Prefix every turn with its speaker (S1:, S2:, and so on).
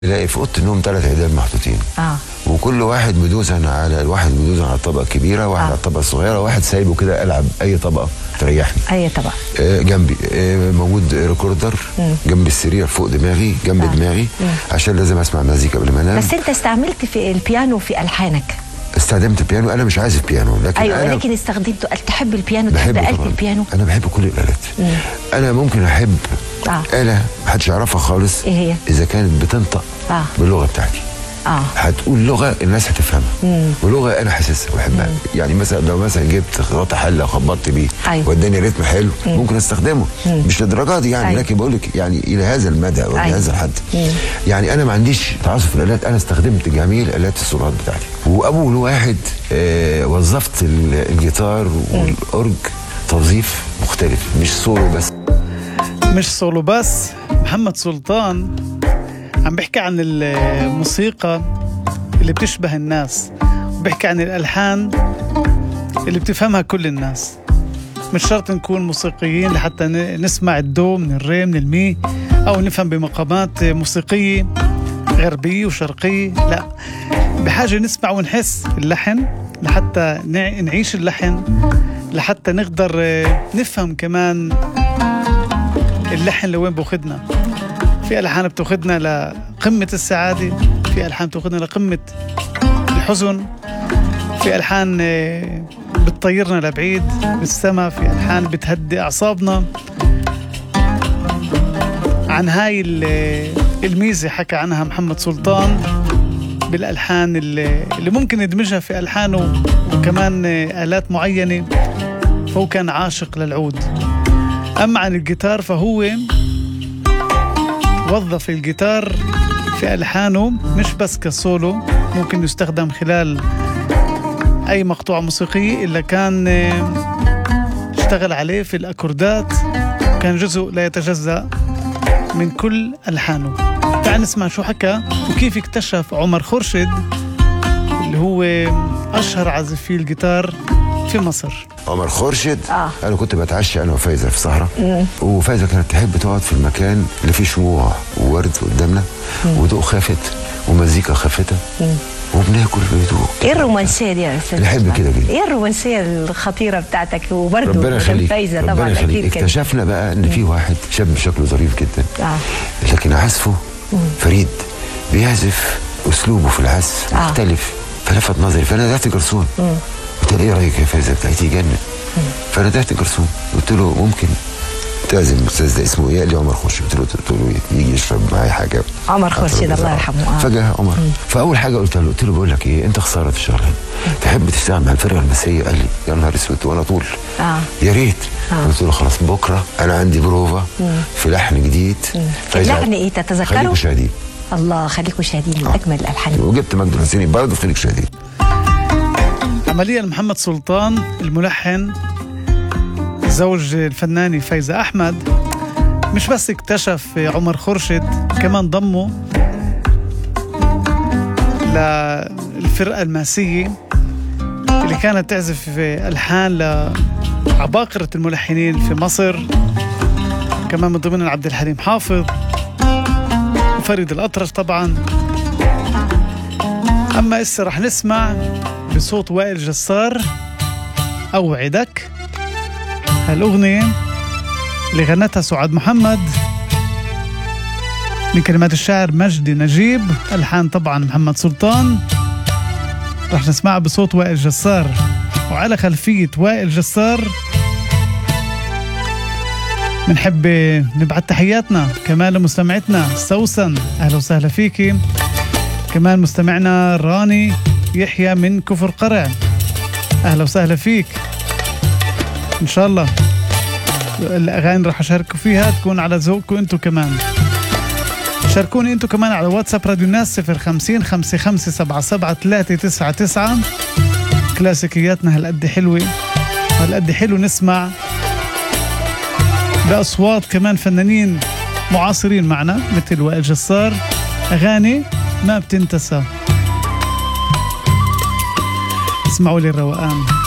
S1: تلاقي في اوضه النوم ثلاث عيدان محطوطين
S2: اه
S1: وكل واحد مدوسا على الواحد مدوسا على الطبقه الكبيره واحد
S2: آه.
S1: على الطبقه الصغيره واحد سايبه كده العب اي طبقه تريحني
S2: اي طبعا
S1: آه، جنبي آه، موجود ريكوردر جنب السرير فوق دماغي جنب
S2: آه.
S1: دماغي عشان لازم اسمع مزيكا قبل ما انام
S2: بس انت استعملت في البيانو في الحانك
S1: استخدمت البيانو انا مش عازف بيانو لكن
S2: ايوه
S1: انا
S2: لكن استخدمته تحب البيانو
S1: بحب
S2: تحب آلة
S1: طبعا
S2: البيانو
S1: انا بحب كل الالات انا ممكن احب
S2: آه.
S1: اله محدش يعرفها خالص
S2: إيه هي؟
S1: اذا كانت بتنطق
S2: آه.
S1: باللغه بتاعتي
S2: اه
S1: هتقول لغه الناس هتفهمها ولغه انا حاسسها وبحبها يعني مثلا لو مثلا جبت غطا حله وخبطت بيه
S2: أيوة.
S1: واداني رتم حلو ممكن استخدمه مش للدرجه دي يعني
S2: أيوة.
S1: لكن بقول لك يعني الى هذا المدى والى
S2: أيوة.
S1: هذا الحد يعني انا ما عنديش تعاصف في الالات انا استخدمت جميع الالات الصورات بتاعتي واول واحد آه وظفت ال- الجيتار والاورج توظيف مختلف مش سولو بس
S3: مش سولو بس محمد سلطان عم بيحكي عن الموسيقى اللي بتشبه الناس وبيحكي عن الألحان اللي بتفهمها كل الناس مش شرط نكون موسيقيين لحتى ن- نسمع الدو من الري من المي أو نفهم بمقامات موسيقية غربية وشرقية لا بحاجة نسمع ونحس اللحن لحتى نع- نعيش اللحن لحتى نقدر آه، نفهم كمان اللحن لوين بوخدنا في ألحان بتاخدنا لقمة السعادة في ألحان بتاخدنا لقمة الحزن في ألحان آه، بتطيرنا لبعيد بالسما في ألحان بتهدي أعصابنا عن هاي ال- الميزة حكى عنها محمد سلطان بالألحان اللي اللي ممكن ندمجها في ألحانه وكمان آه، آلات معينة فهو كان عاشق للعود أما عن الجيتار فهو وظف الجيتار في ألحانه مش بس كسولو ممكن يستخدم خلال أي مقطوعة موسيقية إلا كان آه، اشتغل عليه في الأكوردات كان جزء لا يتجزأ من كل ألحانه تعال نسمع شو حكى وكيف اكتشف عمر خورشيد اللي هو أشهر عازفي الجيتار في مصر
S1: عمر خورشيد
S2: آه.
S1: انا كنت بتعشى انا وفايزه في الصحراء وفايزه كانت تحب تقعد في المكان اللي فيه شموع وورد قدامنا وضوء خافت ومزيكا خافته وبناكل بهدوء
S2: ايه الرومانسيه دي يا استاذ
S1: نحب
S2: عثمان؟
S1: كده جدا.
S2: ايه الرومانسيه الخطيره بتاعتك وبرده
S1: ربنا يخليك
S2: فايزه
S1: ربنا
S2: طبعا
S1: يخليك
S2: اكيد كده
S1: اكتشفنا بقى ان في واحد شاب شكله ظريف جدا
S2: آه.
S1: لكن عزفه فريد بيعزف اسلوبه في العزف
S2: آه.
S1: مختلف فلفت نظري فانا ندهت جرسون قلت له ايه رايك يا فايزه بتاعتي جنن فانا ندهت جرسون قلت له ممكن تعزم الاستاذ ده اسمه ايه؟ قال لي عمر خورشيد قلت له قلت له يجي يشرب معايا حاجه
S2: عمر خورشيد، الله يرحمه، آه.
S1: فجاه عمر فاول حاجه قلت له قلت له بقول لك ايه انت خساره في الشغل هنا تحب تشتغل مع الفرقه المسيه قال لي يا نهار اسود وانا طول
S2: آه.
S1: يا ريت
S2: آه.
S1: قلت له خلاص بكره انا عندي بروفا في لحن جديد فايزة-
S2: اللحن إيه؟ تتذكره؟
S1: خليكوا شاهدين
S2: الله خليكم شاهدين من اجمل الالحان
S1: وجبت مجد الحسيني برضه خليك شاهدين
S3: عمليا محمد سلطان الملحن زوج الفنانة فايزة أحمد مش بس اكتشف عمر خورشيد كمان ضمه للفرقة الماسية اللي كانت تعزف ألحان لعباقرة الملحنين في مصر كمان من ضمنهم عبد الحليم حافظ وفريد الأطرش طبعا أما إسا رح نسمع بصوت وائل جسار أوعدك هالأغنية اللي غنتها سعاد محمد من كلمات الشاعر مجدي نجيب ألحان طبعا محمد سلطان رح نسمعها بصوت وائل جسار وعلى خلفية وائل جسار بنحب نبعت تحياتنا كمان لمستمعتنا سوسن أهلا وسهلا فيكي كمان مستمعنا راني يحيى من كفر قرع اهلا وسهلا فيك ان شاء الله الاغاني راح اشاركوا فيها تكون على ذوقكم انتم كمان شاركوني انتم كمان على واتساب راديو الناس 050 55 77 399 كلاسيكياتنا هالقد حلوه هالقد حلو نسمع باصوات كمان فنانين معاصرين معنا مثل وائل جسار اغاني ما بتنتسى اسمعوا لي الروقان